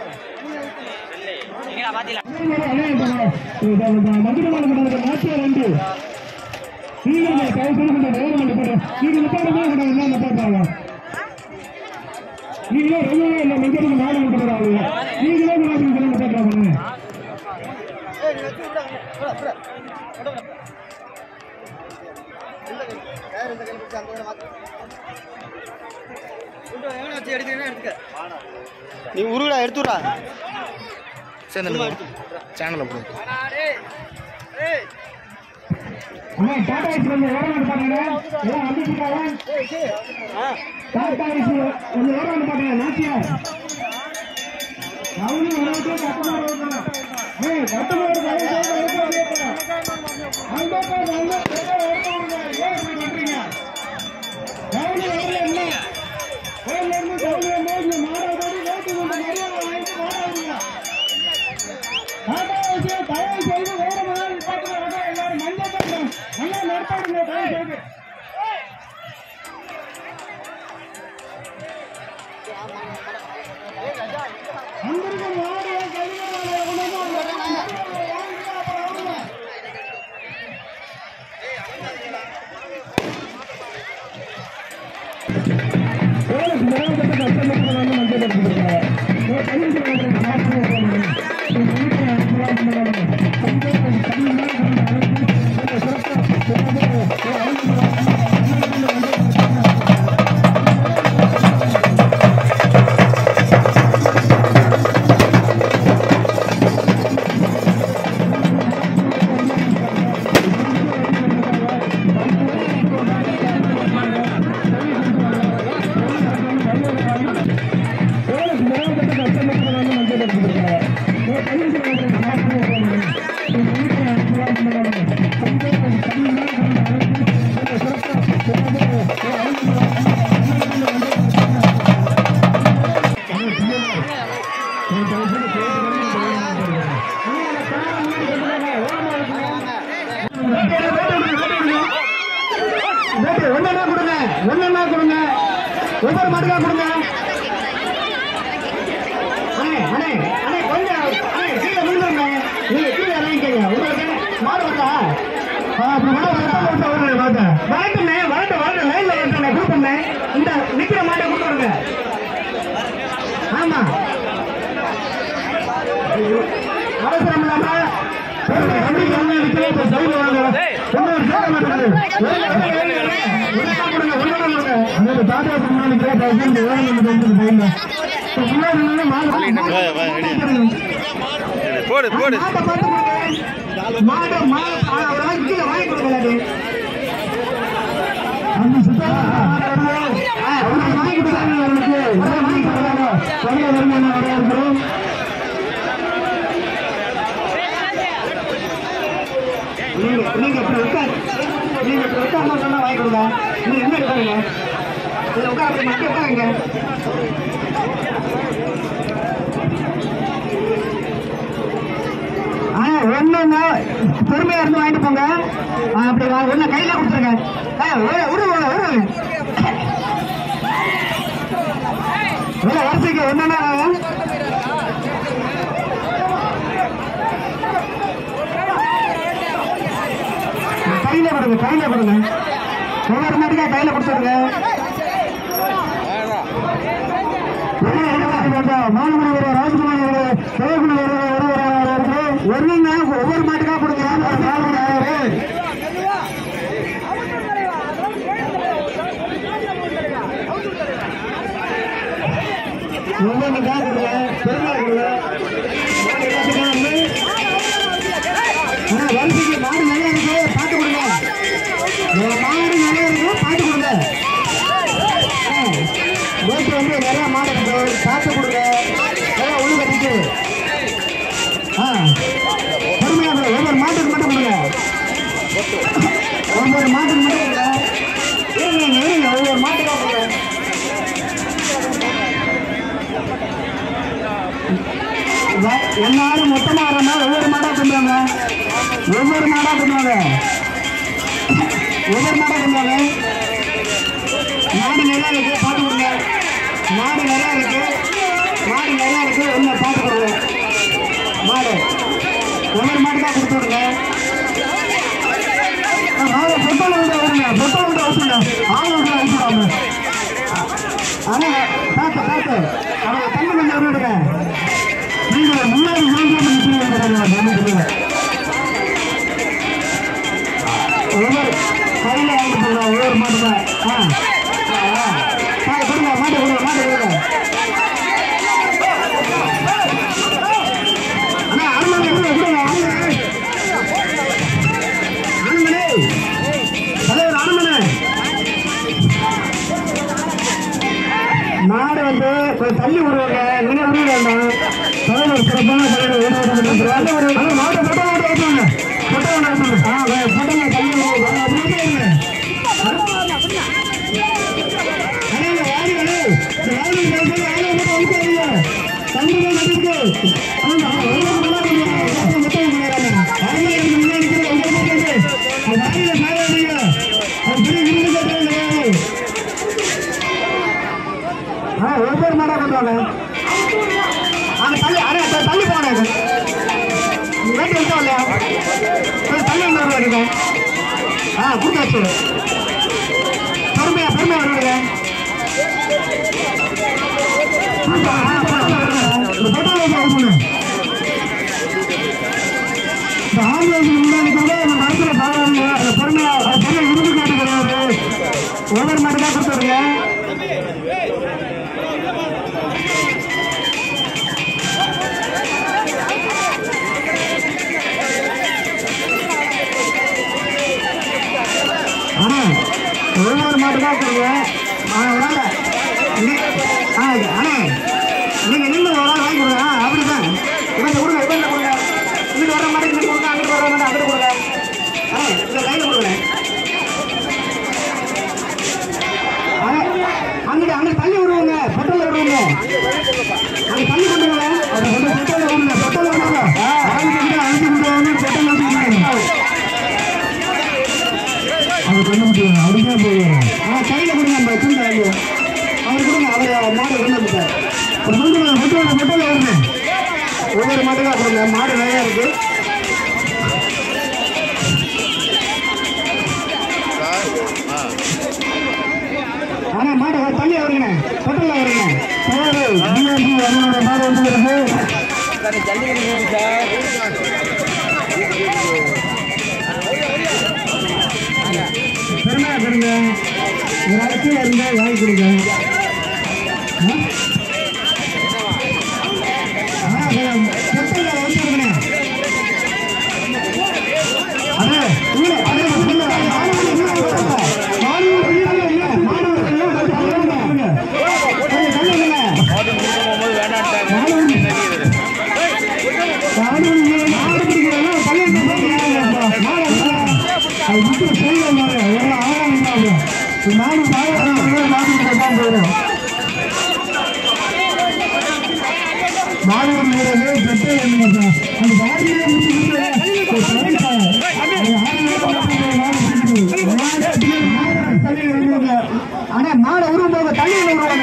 நீங்களே ரெகுலரா இல்ல மஞ்சளுக்கு நாலு கொடுக்குறாங்க நீங்களே கூட போட்டுறாங்க நீ உருடா எடுத்துடா சேர்ந்து சேனலில் போடு அண்ணா டாடா ஏசி கொஞ்சம் ஓரமாட்டு பாருங்க எல்லாம் வந்துருக்காங்க டாடா ஏசி கொஞ்சம் ஓரமாட்டு பாருங்க நாச்சியா அவனும் உனக்கு கட்டமா இருக்கணும் ஏய் கட்டமா இருக்கு அங்க போய் அங்க போய் ஓரமாங்க ஏன் இப்படி பண்றீங்க கவுனி வரல என்ன கோயில்ல இருந்து கவுனி வந்து மாறாடி வேட்டு கொண்டு மரியாதை வாங்கிட்டு மாறாதீங்க டாடா ஏசி தயவு செய்து ஓரமாக நிப்பாட்டுங்க எல்லாரும் மஞ்சள் தண்டம் நல்லா நிற்பாடுங்க தயவு செய்து வந்திருக்க மாடு கழிவுகளை உணவு சேலம் மாவட்டத்துக்கு கஷ்டப்பட்டு வந்து மஞ்சள் எடுத்துருக்காங்க ஒன்னா கொடுங்க ஒன்னா கொடுங்க ஒவ்வொரு மாட்டுக்கா கொடுங்க அண்ணே அண்ணே அண்ணே கொஞ்சம் அண்ணே கீழே விழுந்துருங்க நீங்க கீழே இறங்கிக்கங்க உங்களுக்கு மாடு வந்தா அப்படி மாடு வந்தா வருது மாட்டை வரட்டுண்ணே வரட்டும் வரட்டும் லைன்ல வரட்டுண்ணே கொடுப்பண்ணே இந்த நிக்கிற மாட்டை கொடுத்துருங்க ஆமா அவசரம் இல்லாம வண்டி வந்து நிக்கிறேன் இப்ப சைடு வாங்க ஒன்னும் சேர மாட்டேங்குது அந்த தாத்தா சொன்னாலும் கேட்டு வேணும் முன்னாடி நின்னு மாடு வா, வா, ரெடி. போடு போடு மாட்டை பார்த்து கொடுங்க. மாடு மாடு அவர் வாங்கி கீழே வாங்கி கொடுக்கலாது அந்த சுத்தா அவருக்கு வாங்கி கொடுக்காங்க அவருக்கு அவரை வாங்கி கொடுக்காங்க வெளியே வருமான வரையா இருக்கிறோம் நீங்க நீங்க இப்படி உட்கார் நீங்க இப்படி உட்கார்ந்தா சொன்னா வாங்கி கொடுங்க நீங்க எங்க இருக்காங்க இதுல உட்கார அப்படி மட்டும் உட்காருங்க ஆ ஒண்ணுன்னா பொறுமையா இருந்து வாங்கிட்டு போங்க ஆ, அப்படி வா ஒண்ணு கையில கொடுத்துருங்க ஆ, விடு விடு விடு, விடு இல்ல வரிசைக்கு ஒண்ணுன்னா கையில கொடுங்க கையில கொடுங்க ஒவ்வொரு மாட்டுக்கா கையில கொடுத்துருங்க மாணவன் ஒரு ராஜ்குமார் ஒரு சிவகுண ஒரு ஒருங்க ஒவ்வொரு மாட்டுக்கா கொடுங்க ஒவ்வொன்றுக்கா கொடுங்க பெருமா கொடுங்க மாடு எல்லாத்துக்கும் வந்து ஆ, வரிசைக்கு மாடு நல்லா இருக்கு பார்த்து கொடுங்க ஒரு மாடு நல்லா இருக்கு பார்த்து கொடுங்க வீட்டு வந்து நிறைய மாடு இருக்கு பார்த்து கொடுங்க எல்லாம் உள்ள கட்டிட்டு ஆ பொறுமையா கொடுங்க. ஒவ்வொரு மாட்டுக்கு மட்டும் கொடுங்க ஒவ்வொரு மாட்டுக்கு மட்டும் கொடுங்க இருங்க இருங்க ஒவ்வொரு மாட்டுக்கா கொடுங்க வ- எல்லாரும் மொத்தமா வரமா ஒவ்வொரு மாடா கொண்டு வாங்க ஒவ்வொரு மாடா கொண்டு வாங்க ஒவ்வொரு மாடா கொண்டு வாங்க மாடு நிறைய இருக்கு பார்த்து கொடுங்க மாடு நிறைய இருக்கு மாடு நிறைய இருக்கு ஒன்று பார்த்து மட்டும் தான் கொடுத்துருங்க ஆளை பொட்டல விட வருங்க பொட்டல விட அவுத்துங்க ஆளை விட அவுத்துறாங்க ஆனா பார்த்து பார்த்து அவங்க தண்ணி கொஞ்சம் விடுங்க நீங்க முன்னாடி விழுந்து நிற்கிறீங்க ஒவ்வொரு கையில் வாங்கி போடுறோம் ஒவ்வொரு மாட்டுங்க ஆ ஆ, ஆ கொடுங்க மாட்டை கொடுங்க மாட்டை கொடுங்க அண்ணா அருமனை கொடுங்க கொடுங்க அருமனை தலைவர் அருமனை மாடு வந்து கொஞ்சம் தள்ளி விடுவாங்க நீங்க விட வேண்டாம் தலைவர் சிறப்பான தலைவர் மாட்டை பொட்டை மாட்டை வைப்பாங்க பொட்டை மாட்டை வைப்பாங்க ஆ பொட்டை தள்ளி விடுவாங்க அப்படி இருங்க அண்ணே, வாடி, அண்ணே. இந்த வாடி பேசுறது ஆளை மட்டும் அவுக்காதீங்க. தம்பிதான் நடிக்கு. ஆமா, அவ்வளவு நல்லா பண்ணுவாங்க. மொத்தம் மொத்தம் பண்ணிடுறாங்க. வாடியில இருந்து முன்னாடி நிக்கிற உங்க அம்மா பேசு. அந்த வாடியில சாகாதீங்க. அது பெரிய விருந்து கேட்கறாங்க யாரு? ஆ, ஒவ்வொரு மாடா கொண்டு வாங்க. அங்க தள்ளி, அண்ணே, த- தள்ளி போங்க. நீ வேட்டி எடுத்தா இல்லையா? கொஞ்சம் தள்ளி வந்து வருவாங்க. ஆ, கொடுத்தாச்சு. பொறுமையா பொறுமையா வருவீங்க ஒவ்வொரு மாட்டு தான் கொடுத்துருங்க ஆனா ஒவ்வொரு மாட்டு தான் கொடுங்க ஆ வராங்க ஆ அண்ணே நீங்க நின்று ஒரு ஆள் வாங்கி கொடுங்க ஆ, அப்படிதான் இவங்க கொடுங்க இவங்க கொடுங்க இங்கிட்டு வர மாதிரி இங்கிட்டு கொடுங்க அங்கிட்டு வர மாதிரி அங்கிட்டு கொடுங்க ஆ இந்த கையில கொடுங்க ஆ, அங்கிட்டு அங்கிட்டு தள்ளி விடுவாங்க பொட்டல விடுவாங்க அங்க தள்ளி கொண்டு வாங்க அது வந்து பொட்டல விடுங்க பொட்டல விடுவாங்க அஞ்சு அஞ்சு விடுவாங்க பொட்டல விடுவாங்க அது பண்ண முடியும் அப்படியே போயிடும் ஆ கையில கொடுங்க அந்த துண்டு வாங்கி அவர் கொடுங்க அவர் மாடு கொண்டு வந்துட்டார் ஒரு துண்டு மொட்டோட மொட்டோல வருங்க ஒவ்வொரு மாட்டுக்கா கொடுங்க மாடு நிறைய இருக்கு ஆனா மாடு தள்ளி வருங்க பொட்டல்ல வருங்க மாடு வந்து பெருமையா கொடுங்க ஒரு அரசியல் இருந்தா வாங்கி கொடுங்க ஆ? ஆ, அது பொட்டல்ல வந்துருக்கணும். அண்ணே, இல்ல, அண்ணே, இல்ல, மாடு வந்து இல்ல, இல்ல, மாடு வந்து இல்ல, இல்ல, மாடு வந்து இல்ல, கொஞ்சம் தள்ளி விடுங்க. கொஞ்சம் தள்ளி விடுங்க. மாடு வந்து மாடு வந்து மாடு பிடிக்கிறதா தள்ளி விட்டு போங்க. மாடு வந்து அது விட்டு சொல்ல மாடு எவ்வளவு ஆழம் இல்லாம மாடு மாடு மாடு தான் போயிடும் மாடு வீரர்களே பெற்ற அந்த மாடியில ஆனா மாடை உருவம் போக தள்ளி விடுவாங்க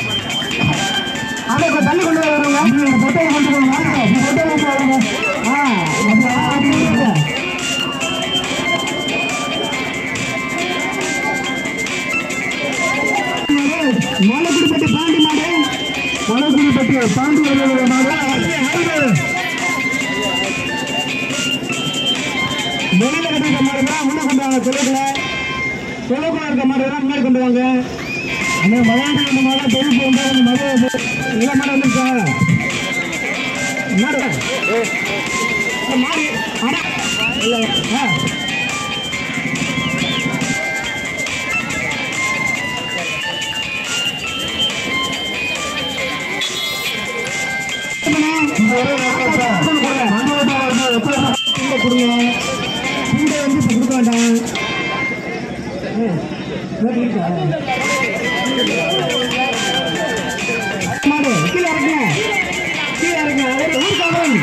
அதை தள்ளி கொண்டு வருவாங்க பொட்டை கொண்டு போவாங்க பொட்டை கொண்டு வருவாங்க ஆ அப்படி அப்படி இருங்க. மலைக்குடிப்பட்டி பாண்டி மாடு மலைக்குடிப்பட்டி பாண்டி வருகிற மாடு வெளியில கட்டிருக்க மாடு தான் முன்ன கொண்டு வாங்க தொழில தொழிலுக்குள்ள இருக்க மாடு தான் முன்னாடி கொண்டு வாங்க அந்த மலையாளி இந்த மாடு தொழில் போகும்போது அந்த மலை நல்ல மாடு வந்துருச்சா மாடு இந்த மாடு அட இல்ல ஆ கொடுங்க பூண்டை வந்து இப்ப கொடுக்க வேண்டாம் ஏய், வேற இருக்கா? மாடு கீழே இறக்குங்க கீழே இறக்குங்க ஒரு ஊர்க்காரன்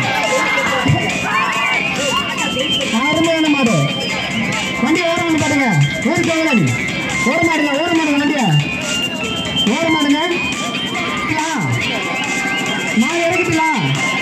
அருமையான மாடு வண்டி ஓரம் பாருங்க ஊர்க்காரன் ஓர மாடுங்க ஓர மாடுங்க வண்டியா ஓர மாடுங்க மாடு இறக்கிட்டீங்களா